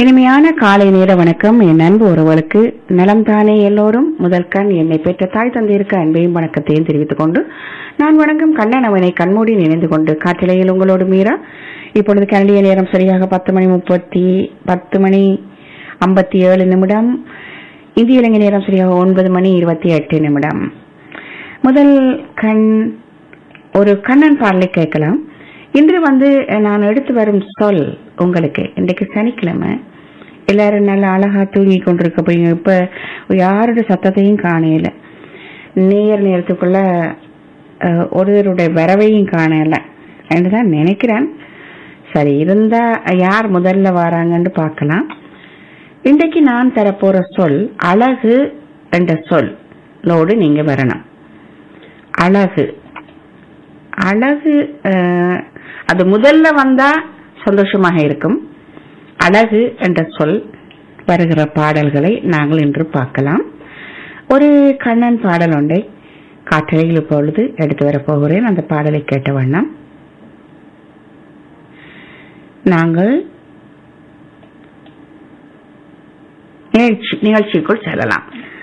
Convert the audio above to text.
இனிமையான காலை நேர வணக்கம் என் அன்பு உறவுகளுக்கு நலம் தானே எல்லோரும் முதல் கண் என்னை பெற்ற தாய் தந்தையிருக்க அன்பையும் வணக்கத்தையும் தெரிவித்துக் கொண்டு நான் வணங்கும் கண்ணன் அவனை கண்மூடி நினைந்து கொண்டு காற்றிலையில் உங்களோடு மீறா இப்பொழுது கனடிய நேரம் சரியாக பத்து மணி முப்பத்தி பத்து மணி ஐம்பத்தி ஏழு நிமிடம் இந்திய இலங்கை நேரம் சரியாக ஒன்பது மணி இருபத்தி எட்டு நிமிடம் முதல் கண் ஒரு கண்ணன் பாடலை கேட்கலாம் இன்று வந்து நான் எடுத்து வரும் சொல் உங்களுக்கு இன்றைக்கு சனிக்கிழமை எல்லாரும் நல்லா அழகா தூங்கி கொண்டிருக்க போய் இப்ப யாரோட சத்தத்தையும் காணையில நேர் நேரத்துக்குள்ள அஹ், ஒருவருடைய வரவையும் காணல என்று தான் நினைக்கிறேன் சரி இருந்தா யார் முதல்ல வராங்கன்னு பார்க்கலாம் இன்றைக்கு நான் தரப்போற சொல் அழகு என்ற சொல்லோடு நீங்க வரணும் அழகு அழகு அஹ், அது முதல்ல வந்தா சந்தோஷமாக இருக்கும் அழகு என்ற சொல் வருகிற பாடல்களை நாங்கள் இன்று பார்க்கலாம் ஒரு கண்ணன் பாடல் ஒன்றை காற்றலையில் இப்பொழுது எடுத்து வரப் போகிறேன் அந்த பாடலை கேட்ட வண்ணம் நாங்கள் நிகழ்ச்சி நிகழ்ச்சிக்குள் செல்லலாம்